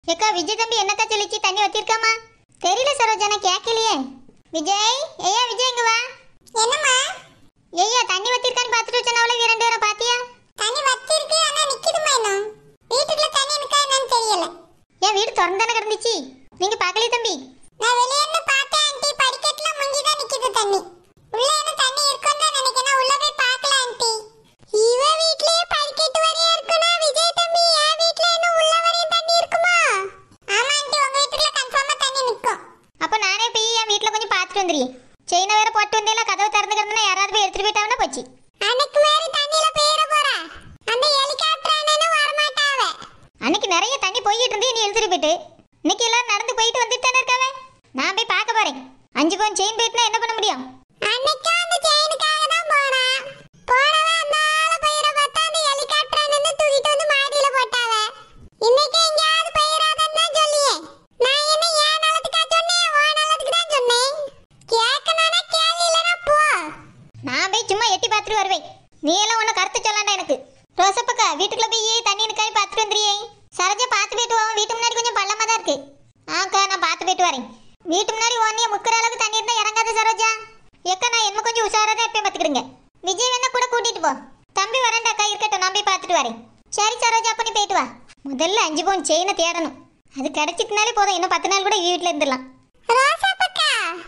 ஏக்கா விஜய் தம்பி என்னக்கா சொல்லிச்சு தண்ணி வச்சிருக்காமா தெரியல சரோஜா நான் கேட்கலையே விஜய் ஐயா விஜய் இங்க வா என்னம்மா ஐயா தண்ணி வச்சிருக்கான்னு பார்த்துட்டு வச்சேன் அவளை ரெண்டு பேரும் பாத்தியா தண்ணி வச்சிருக்கு ஆனா நிக்குதுமா இன்னும் வீட்டுக்குள்ள தண்ணி இருக்கா என்னன்னு தெரியல என் வீடு திறந்தானே கிடந்துச்சு நீங்க பார்க்கலையே தம்பி நான் வெளிய இருந்து பார்த்தேன் ஆண்டி படிக்கட்டுல முங்கி தான் நிக்குது தண்ணி உள்ள என்ன தண்ணி இருக்குன்னு தான் நினைக்கிறேன் உள்ள போய் பார்க்கல ஆண்டி இவ வீட்லயே படிக்கட்டு வரையும் இருக்குனா விஜய் தம்பி என் வீட்ல என்ன உள்ள வரையும் தண்ணி இருக்குமா ஆமா ஆண்டி உங்க வீட்டுக்குள்ள கன்ஃபார்மா தண்ணி நிக்கும் அப்ப நானே போய் என் வீட்ல கொஞ்சம் பார்த்துட்டு வந்துடுறேன் செயினை வேற போட்டு வந்தேல கதவு திறந்து கிடந்தா யாராவது போய் எடுத்துட்டு போயிட்டாங்கன்னா போச்சு அன்னைக்கு மாதிரி தண்ணியில போயிட போறா அந்த ஹெலிகாப்டர் அண்ணனும் வரமாட்டாவ அன்னைக்கு நிறைய தண்ணி போயிட்டு இருந்து நீ எழுதிட்டு போயிட்டு இன்னைக்கு எல்லாரும் நடந்து போயிட்டு வந்துட்டு தானே இருக்காவ நான் போய் பார்க்க போறேன் அஞ்சு பவுன் செயின் போயிட்டுனா என்ன பண்ண முடியும் அன்னைக்கு அந்த செயினுக்காக தான் போனா போனவ அந்த ஆள பயிர பார்த்தா அந்த ஹெலிகாப்டர் நின்னு தூக்கிட்டு வந்து மாடியில போட்டாவ இன்னைக்கு எங்கயாவது பயிராதன்னு தான் சொல்லியே நான் என்ன ஏன் நலத்துக்கா சொன்னேன் ஓ நலத்துக்கு தான் சொன்னேன் கேட்கணும்னா கேள்வி இல்லைன்னா போ நான் போய் சும்மா எட்டி பார்த்துட்டு வருவேன் நீ எல்லாம் ஒன்றும் கருத்து சொல்லாண்டா எனக்கு ரோசப்பக்கா வீட்டுக்குள்ள போய் தண்ணி நிற்காய் பார்த்துட்டு வந்துறியே சரோஜா பார்த்து போயிட்டு வா வீட்டு முன்னாடி கொஞ்சம் பள்ளமா தான் இருக்கு ஆக்கா நான் பார்த்து போயிட்டு வரேன் வீட்டு முன்னாடி ஒன்றைய முக்கிற அளவுக்கு தண்ணி இருந்தா இறங்காத சரோஜா ஏக்கா நான் என்ன கொஞ்சம் உஷாரா தான் எப்பயும் பார்த்துக்கிடுங்க விஜய் வேணா கூட கூட்டிட்டு போ தம்பி வரேன்டாக்கா இருக்கட்டும் நான் போய் பார்த்துட்டு வரேன் சரி சரோஜா அப்ப நீ போயிட்டு வா முதல்ல அஞ்சு பவுன் செயினை தேடணும் அது கிடைச்சிட்டுனாலே போதும் இன்னும் பத்து நாள் கூட வீட்டில் இருந்துடலாம் ரோசா பக்கா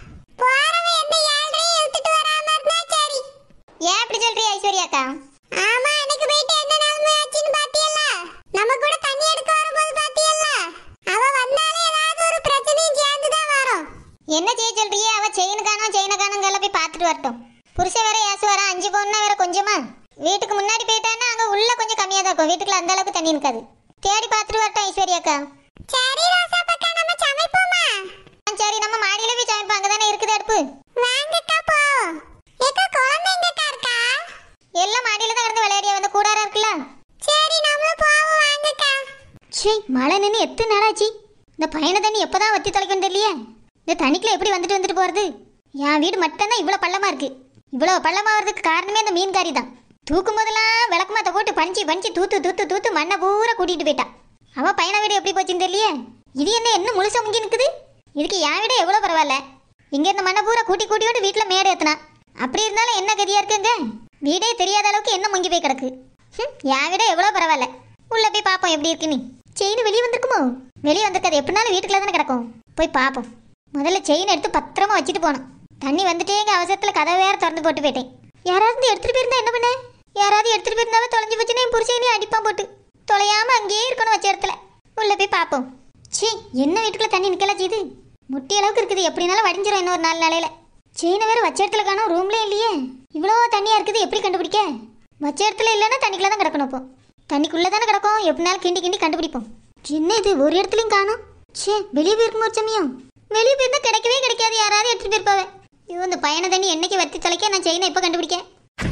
போறவ எந்த ஏழ்றையும் இழுத்துட்டு வராம இருந்தா சரி ஏன் இப்படி சொல்றீ ஐஸ்வர்யாக்கா ஆமா அன்னைக்கு போயிட்டு என்ன நிலைமை ஆச்சுன்னு பாத்தியல்ல நம்ம கூட தண்ணி எடுக்க வரும்போது பாத்தியல்ல அவ வந்தாலே ஏதாவது ஒரு பிரச்சனையும் சேர்ந்து தான் வரும் என்ன செய்ய சொல்றியே அவ செயின் காணும் செயினை காணுங்கல்ல போய் பார்த்துட்டு வரட்டும் புருஷன் வேற ஏசு வர அஞ்சு பவுன்னா வேற கொஞ்சமா வீட்டுக்கு முன்னாடி போயிட்டான்னா அங்க உள்ள கொஞ்சம் கம்மியா தான் இருக்கும் வீட்டுக்குள்ள அந்த அளவுக்கு தண்ணி இருக்காது தேடி பார்த்துட்டு வரட்டும் ஐஸ்வர்யாக்கா சரி ரோசா பக்கா நம்ம சமைப்போமா ஆ, சரி நம்ம மாடியில போய் சமைப்போம் அங்கதானே இருக்குது அடுப்பு வாங்கக்கா போவோம் ஏக்கா குழந்தை எங்கக்கா இருக்கா எல்லாம் மாடியில தான் கிடந்து விளையாடியா வந்து கூடாரா இருக்குல்ல சரி நம்மளும் போவோம் வாங்கக்கா சீ மழை நின்று எத்தனை நாளாச்சு இந்த பையனை தண்ணி எப்பதான் வத்தி தொலைக்கும் தெரியலையே இந்த தண்ணிக்குள்ள எப்படி வந்துட்டு வந்துட்டு போறது என் வீடு மட்டும்தான் இவ்வளோ பள்ளமா இருக்கு இவ்வளோ பள்ளமா வர்றதுக்கு காரணமே அந்த மீன்காரி தான் தூக்கும் போதெல்லாம் விளக்குமாத்த போட்டு பஞ்சு பஞ்சு தூத்து தூத்து தூத்து மண்ணை பூரா கூட்டிட்டு போயிட்டான் அவன் பையனை வீடு எப்படி போச்சுன்னு தெரியலையே இது என்ன என்ன முழுசா முங்கி நிற்குது இதுக்கு என் வீடு எவ்வளோ பரவாயில்ல இங்க இருந்த மண்ணை பூரா கூட்டி கூட்டி விட்டு வீட்டில் மேடு ஏத்துனா அப்படி இருந்தாலும் என்ன கதியா இருக்குங்க வீடே தெரியாத அளவுக்கு என்ன முங்கி போய் கிடக்கு ஹம், என் வீடே எவ்வளோ பரவாயில்ல உள்ள போய் பார்ப்போம் எப்படி இருக்குன்னு செயின் வெளியே வந்திருக்குமோ வெளியே வந்திருக்காது எப்படினாலும் வீட்டுக்குள்ள தானே கிடக்கும் போய் பார்ப்போம் முதல்ல செயின் எடுத்து பத்திரமா வச்சுட்டு போனோம் தண்ணி வந்துட்டே எங்க அவசரத்தில் கதவை வேற திறந்து போட்டு போயிட்டேன் யாராவது எடுத்துட்டு போயிருந்தா என்ன பண்ண யாராவது எடுத்துட்டு போயிருந்தாலும் தொலைஞ்சு போச்சுன்னா என் புருஷனையும் அடிப்பான் போட்டு தொலையாம அங்கேயே இருக்கணும் வச்ச இடத்துல உள்ள போய் பார்ப்போம் சீ என்ன வீட்டுக்குள்ள தண்ணி நிக்கல செய்து முட்டி அளவுக்கு இருக்குது எப்படினாலும் வடிஞ்சிரும் இன்னொரு நாலு நாளையில செயினை வேற வச்ச இடத்துல காணோம் ரூம்லயே இல்லையே இவ்வளோ தண்ணியா இருக்குது எப்படி கண்டுபிடிக்க வச்ச இடத்துல இல்லைன்னா தண்ணிக்குள்ள தான் கிடக்கணும் இப்போ தண்ணிக்குள்ள தானே கிடக்கும் எப்படினாலும் கிண்டி கிண்டி கண்டுபிடிப்போம் என்ன இது ஒரு இடத்துலயும் காணோம் சே வெளியே போயிருக்கும் ஒரு சமயம் வெளியே போயிருந்தா கிடைக்கவே கிடைக்காது யாராவது எடுத்துட்டு போயிருப்பாவே ஐயோ இந்த பையனை தண்ணி என்னைக்கு வத்தி தொலைக்க நான் செயினை இப்போ கண்டுபிடிக்கேன்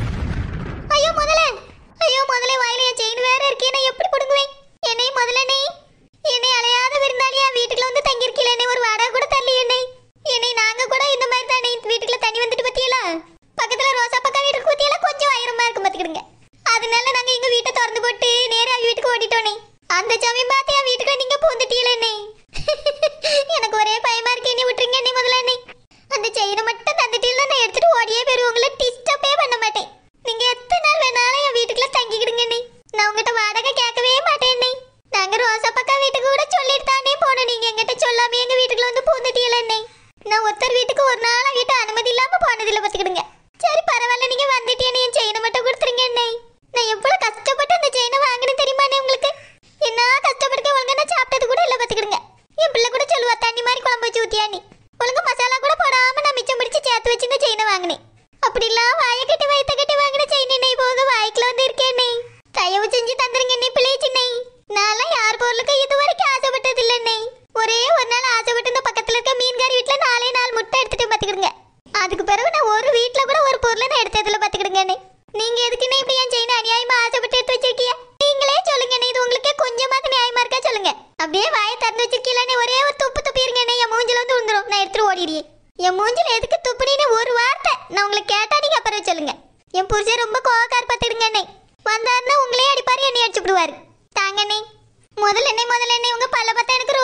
ஐயோ முதல்ல ஐயோ முதல்ல வாயில என் செயின் வேற இருக்கே நான் எப்படி கொடுங்குவேன் என்னை முதல்ல நீ என்னை அலையாத விருந்தாளியா வீட்டுக்குள்ள வந்து தங்கியிருக்கீல என்னை ஒரு வாடகை கூட தள்ளி என்னை என்னை நாங்க கூட இந்த மாதிரி தானே வீட்டுக்குள்ள தண்ணி வந்துட்டு பத்தியலா பக்கத்துல ரோசா பக்கா வீட்டுக்கு பத்தியல கொஞ்சம் ஆயிரமா இருக்கும் பாத்துக்கிடுங்க அதனால நாங்க எங்க வீட்டை திறந்து போட்டு நேரா வீட்டுக்கு ஓடிட்டோனே அந்த சமயம் பார்த்து என் வீட்டுக்கு நீங்க பூந்துட்டீல என்னை எனக்கு ஒரே பயமா இருக்கு என்னை விட்டுருங்க என்னை முதல்ல என்னை அந்த செயினை மட்டும் தந்துட்டீங்கன்னா நான் எடுத்துட்டு ஓடியே போயிருவேன் உங்களை டிஸ்டர்பே பண்ண மாட்டேன் நீங்க எத்தனை நாள் வேணாலும் என் வீட்டுக்குள்ள தங்கிக்கிடுங்க நீ நான் உங்ககிட்ட வாடகை கேட்கவே மாட்டேன் நீ நாங்க ரோசா பக்கா வீட்டுக்கு கூட சொல்லிட்டு தானே போனோம் நீங்க எங்கிட்ட சொல்லாம எங்க வீட்டுக்குள்ள வந்து பூந்துட்டீல என்னை நான் ஒருத்தர் வீட்டுக்கு ஒரு நாள் வீட்டு அனுமதி இல்லாம போனதில்ல பாத்துக்கிடுங்க சரி பரவாயில்ல நீங்க வந்துட்டேன்னு என் செயினை மட்டும் கொடுத்துருங்க என்னை நான் எவ்வளவு கஷ்டப்பட்டு அந்த செயினை வாங்கினேன் தெரியுமாண்ணே உங்களுக்கு என்ன கஷ்டப்பட்டு ஒழுங்கா நான் சாப்பிட்டது கூட இல்ல பாத்துக்கிடுங்க என் பிள்ளை கூட சொல்லுவா தண்ணி மாதிரி குழம்பு வச்சு ஊத்தியானி ஒழுங்கா மசாலா கூட போடாம நான் மிச்சம் பிடிச்சு சேர்த்து வச்சு இந்த செயினை வாங்கினேன் அப்படிலாம் வாயை கட்டி வயிற்ற கட்டி வாங்கின செயின் என்னை போக வாய்க்குள்ள வந்து இருக்கேனே தயவு செஞ்சு தந்துருங்க என்னை பிள்ளை சின்னை நான்லாம் யார் பொருளுக்கு இது வரைக்கும் ஆசைப்பட்டது இல்லைண்ணே ஒரே ஒரு நாள் ஆசைப்பட்டு இந்த பக்கத்துல இருக்க மீன்காரி வீட்டுல நாலே நாள் முட்டை எடுத்துட்டு பாத்துக்கிடுங்க அதுக்கு பிறகு நான் ஒரு வீட்ல கூட ஒரு பொருளை நான் எடுத்ததுல பாத்துக்கிடுங்கண்ணே நீங்க எதுக்குன்னு இப்படி என் செயின் அநியாயமா ஆசைப்பட்டு எடுத்து வச்சிருக்கீங்க நீங்களே சொல்லுங்க இது உங்களுக்கே கொஞ்சமாவது நியாயமா இருக்கா சொல்லுங்க அப்படியே வாயை திறந்து வச்சிருக்கீங்களே ஒரே ஒரு துப்பு துப்பிருங்க என் மூஞ்சில வந்து விழுந்துரும் நான் எடுத்துட்டு ஓடிடுறேன் என் மூஞ்சில எதுக்கு துப்புனீன்னு ஒரு வார்த்தை நான் உங்களை கேட்டா நீங்க அப்புறம் சொல்லுங்க என் புருஷன் ரொம்ப கோவக்கார் பார்த்துடுங்க என்னை வந்தாருன்னா உங்களே அடிப்பாரு என்னை அடிச்சு விடுவாரு தாங்க அண்ணே முதல்ல என்ன முதல்ல என்ன உங்க பல்ல பார்த்தா எனக்கு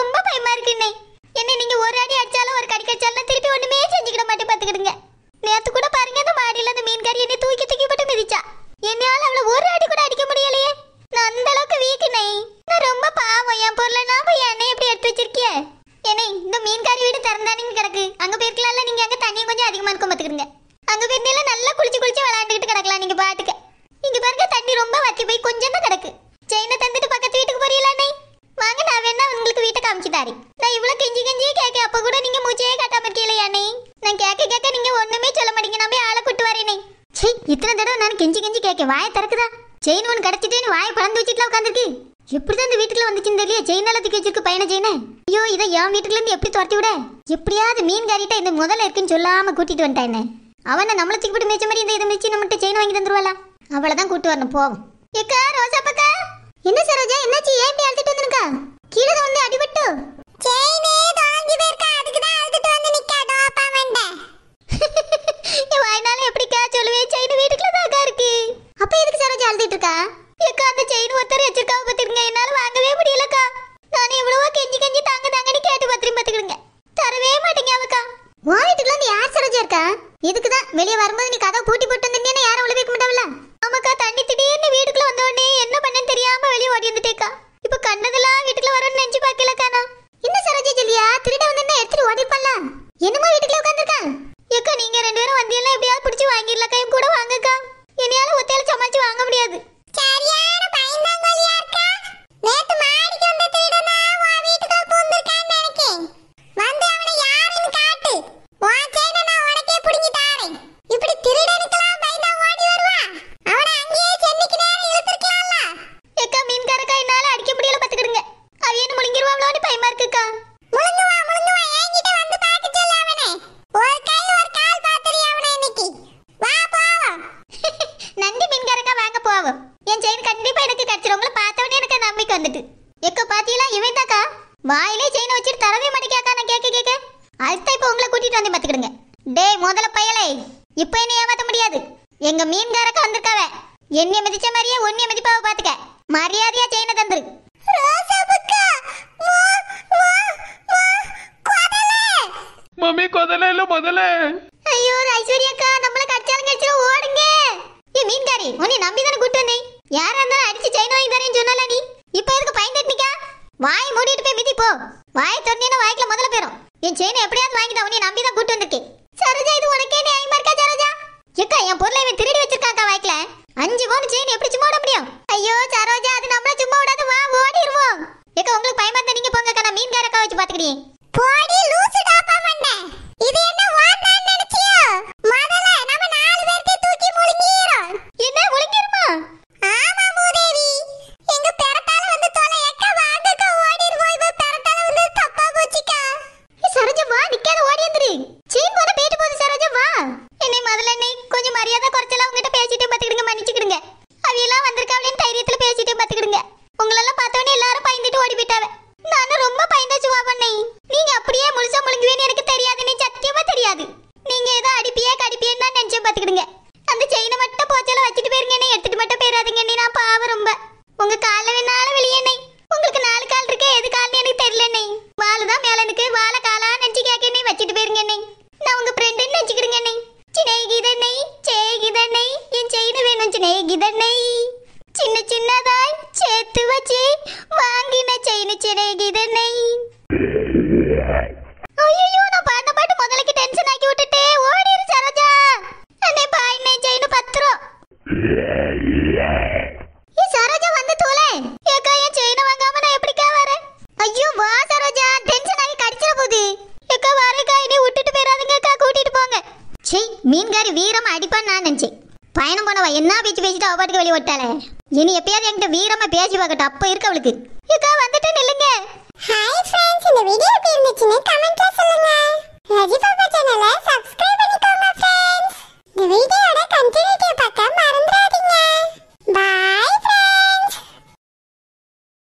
மாட்டாரு நான் இவ்வளவு கெஞ்சி கெஞ்சி கேட்க அப்ப கூட நீங்க மூச்சையே காட்டாம இருக்கீங்களே அண்ணே நான் கேட்க கேட்க நீங்க ஒண்ணுமே சொல்ல மாட்டீங்க நான் போய் ஆளை கூட்டு வரேனே சீ இத்தனை தடவை நான் கெஞ்சி கெஞ்சி கேட்க வாயை திறக்குதா செயின் ஒன்று கிடச்சிட்டேன்னு வாயை பழந்து வச்சுட்டுலாம் உட்காந்துருக்கு எப்படிதான் இந்த வீட்டுக்குள்ள வந்துச்சுன்னு தெரியல செயின் எல்லாம் தூக்கி வச்சிருக்கு பையனை செயினை ஐயோ இதை என் வீட்டுக்குள்ள இருந்து எப்படி துரத்தி விட எப்படியாவது மீன்காரிட்ட இந்த முதல்ல இருக்குன்னு சொல்லாம கூட்டிட்டு வந்துட்டேன் என்ன அவனை நம்மள தூக்கி போட்டு மிச்ச மாதிரி இந்த இதை மிச்சு நம்மகிட்ட செயின் வாங்கி தந்துருவாளா அவளை தான் கூட்டு வரணும் போவோம் ஏக்கா ரோசா பக்கா என்ன சரோஜா என்னாச்சு ஏன் இப்படி அழுத்திட்டு வந்திருக்கா கீழே தான் வந்து அடிபட்டு செயினே தொலைஞ்சு போயிருக்கா அதுக்கு தான் அழுதுட்டு வந்து நிக்கா டோப்பா மண்டை என் வாய்னால எப்படிக்கா சொல்லுவேன் செயின் வீட்டுக்குள்ள தாக்கா இருக்கு அப்ப எதுக்கு சரோஜா அழுதிட்டு இருக்கா ஏக்கா அந்த செயின் ஒருத்தர் வச்சிருக்காவ பாத்துருங்க என்னால வாங்கவே முடியலக்கா நான் எவ்வளவோ கெஞ்சி கெஞ்சி தாங்க தாங்கன்னு கேட்டு பத்திரம் பாத்துக்கிடுங்க தரவே மாட்டேங்க அவக்கா உன் வீட்டுக்குள்ள வந்து யார் சரோஜா இருக்கா இதுக்கு தான் வெளியே வரும்போது நீ கதவை பூட்டி போட்டு வந்திருந்தீங்கன்னா யாரும் உள்ள வைக்க மாட்டாவில்ல ஆமாக்கா தண்ணி திடீர்னு வீட்டுக்குள்ள வந்த உடனே என்ன பண்ணேன்னு தெரியாம வெளியே ஓடி வந்துட்டேக்கா இப்ப கண்ணதெல்லாம் வீட்டுக்குள்ள வரும்னு நினைச்சு பார்க்கலக்கா நான் என்ன சரோஜா சொல்லியா திருட வந்து என்ன எடுத்துட்டு ஓடிருப்பான்ல என்னமோ வீட்டுக்குள்ள உட்காந்துருக்கான் ஏக்கா நீங்க ரெண்டு பேரும் வந்தியெல்லாம் எப்படியாவது பிடிச்சி வாங்கிடலக்கா என் கூட வாங்கக்கா என்னையால ஒத்தையில சமாளிச்சு வாங்க முடியாது சரியான பயந்தாங்கோலியா இருக்கா நேத்து மாடிக்கு வந்த திருடனா உன் வீட்டுக்குள்ள பூந்திருக்கான்னு நினைக்கேன் வந்து அவனை யாருன்னு காட்டு உன் செயினை நான் உனக்கே பிடுங்கி தாரேன் இப்படி திருடனுக்கெல்லாம் பயந்தா ஓடி வருவா அவனை அங்கேயே சென்னைக்கு நேரம் இழுத்துருக்கலாம்ல ஏக்கா மீன்காரக்கா என்னால அடிக்க முடியல பாத்துக்கிடுங்க அவ என்ன முழுங்கிருவாங்களோன்னு பயமா இருக்குக்கா முழுங்குவா முழுங்குவா என்கிட்ட வந்து பார்க்க சொல்லு அவனை ஒரு கை ஒரு கால் பாத்துறியா அவனை இன்னைக்கு வா போவோம் நன்றி மீன்காரக்கா வாங்க போவோம் என் செயின் கண்டிப்பா எனக்கு கிடைச்சிரும் உங்களை பார்த்தவொடனே எனக்கு நம்பிக்கை வந்துட்டு எக்க பாத்தீங்களா இவன் தாக்கா வாயிலே செயினை வச்சுட்டு தரவே மாட்டேக்காக்கா நான் கேட்க கேட்க அடுத்த இப்ப உங்களை கூட்டிட்டு வந்து பாத்துக்கிடுங்க டேய் முதல்ல பயலே இப்ப என்ன ஏமாத்த முடியாது எங்க மீன்காரக்கா வந்திருக்காவ என்னைய மிதிச்ச மாதிரியே உன்னைய மிதிப்பாவ பாத்துக்க மரியாதையா செயினை தந்துரு ரோசாபுக்கா வா வா வா கொடலே மம்மி கொதல இல்ல முதல்ல ஐயோ ஐஸ்வர்யாக்கா நம்மள கடிச்சாலும் கடிச்சிரும் ஓடுங்க ஏ மீன்காரி உன்னை நம்பி தானே கூட்டு வந்தேன் யாரா இருந்தாலும் அடிச்சு செயின் வாங்கி தரேன்னு சொன்னால நீ இப்போ எதுக்கு பயந்துட்டு நிக்கா வாய் மூடிட்டு போய் மிதி போ வாய் திறந்தீங்கன்னா வாய்க்குல முதல்ல போயிரும் என் செயினை எப்படியாவது வாங்கி தான் உன்னை நம்பி தான் கூட்டு வந்திருக்கேன் சரோஜா இது உனக்கே நியாயமா இருக்கா சரோஜா எக்கா என் பொருளை இவன் திருடி வச்சிருக்காக்கா வாய்க்குல அஞ்சு பவுன் செயின் எப்படி சும்மா விட முடியும் ஐயோ சரோஜா அது நம்மள சும்மா விடாது வா ஓடிடுவோம் எக்கா உங்களுக்கு பயமா இருந்தா நீங்க போங்கக்கா நான் மீன்காரக்கா வச்சு பாத்துக்கிறேன் போடி லூசு டாப்பா மண்டை இது என்ன வாண்டான்னு நினைச்சியோ முதல்ல நம்ம நாலு பேர்த்தை தூக்கி முழுங்கிரோம் என்ன முழுங்கிருமா ஆமா மூதேவி எங்க பெரட்டால வந்து தொலை எக்க வாங்கக்க ஓடிடுவோம் இவ பெரட்டால வந்து தப்பா போச்சுக்கா ஏய், சரோஜா வா நிக்காத ஓடி வந்துரு செயின் போன போயிட்டு போகுது சரோஜா வா என்னை முதல்ல என்னை கொஞ்சம் மரியாதை குறைச்சலாம் உங்ககிட்ட பேசிட்டு பாத்துக்கிடுங்க மன்னிச்சுக்கிடுங்க அவையெல்லாம் வந்திருக்காவளேன்னு தைரியத்துல பேசிட்டு பாத்துக்கிடுங்க உங்களெல்லாம் பார்த்தவொடனே எல்லாரும் பயந்துட்டு ஓடி போயிட்டாவ நானும் ரொம்ப பயந்தாச்சு வா பண்ணை நீங்க அப்படியே முழுசா முழுங்குவேன்னு எனக்கு தெரியாது நீ சத்தியமா தெரியாது நீங்க ஏதோ அடிப்பியே கடிப்பியேன்னு தான் நினைச்சு பாத்துக்கிடுங்க அந்த செயினை மட்டும் போச்சால வச்சுட்டு போயிருங்க என்னை எடுத்துட்டு மட்டும் போயிடாதீங்க நீ நான் பாவம் ரொம்ப உங்க கால்ல வேணாலும் வெளியே என்னை உங்களுக்கு நாலு கால் இருக்கே எது கால்னு எனக்கு தெரியல என்னை வாலு தான் மேல எனக்கு வாழ காலா நினைச்சு கேட்க என்னை வச்சுட்டு போயிருங்க என்னை நான் உங்க ஃப்ரெண்டுன்னு நினைச்சுக்கிடுங்க என்னை சிநேகிதனை சேகிதனை என் செயின் வேணும் சிநேகிதனை சின்ன சின்னதாய் சேர்த்து வச்சு வாங்கின செயின் சிநேகிதனை ஐயோ நான் பாட்ட பாட்டு முதலைக்கு டென்ஷன் ஆக்கி விட்டுட்டே ஓடிரு சரோஜா அண்ணே பாயினே செயின் பத்திரம் ஏ சரோஜா வந்து தூளே ஏக்கா என் செயினை வாங்காம நான் எப்படிக்கா வரேன் ஐயோ வா சரோஜா டென்ஷன் ஆகி கடிச்சிட போகுது ஏக்கா வரேக்கா இனி விட்டுட்டு போயிடாதீங்க அக்கா கூட்டிட்டு போங்க சே மீன்காரி வீரமா அடிப்பான்னு நான் நினைச்சேன் பயணம் போனவ என்ன பேச்சு பேசிட்டு அவ பாட்டுக்கு வெளியே விட்டாளே இனி எப்பயாவது என்கிட்ட வீரமா பேசி பார்க்கட்டும் அப்ப இருக்கு அவளுக்கு ஏக்கா வந்துட்டு நில்லுங்க ஹாய் ஃப்ரெண்ட்ஸ் இந்த வீடியோ எப்படி இருந்துச்சுன்னு கமெண்ட்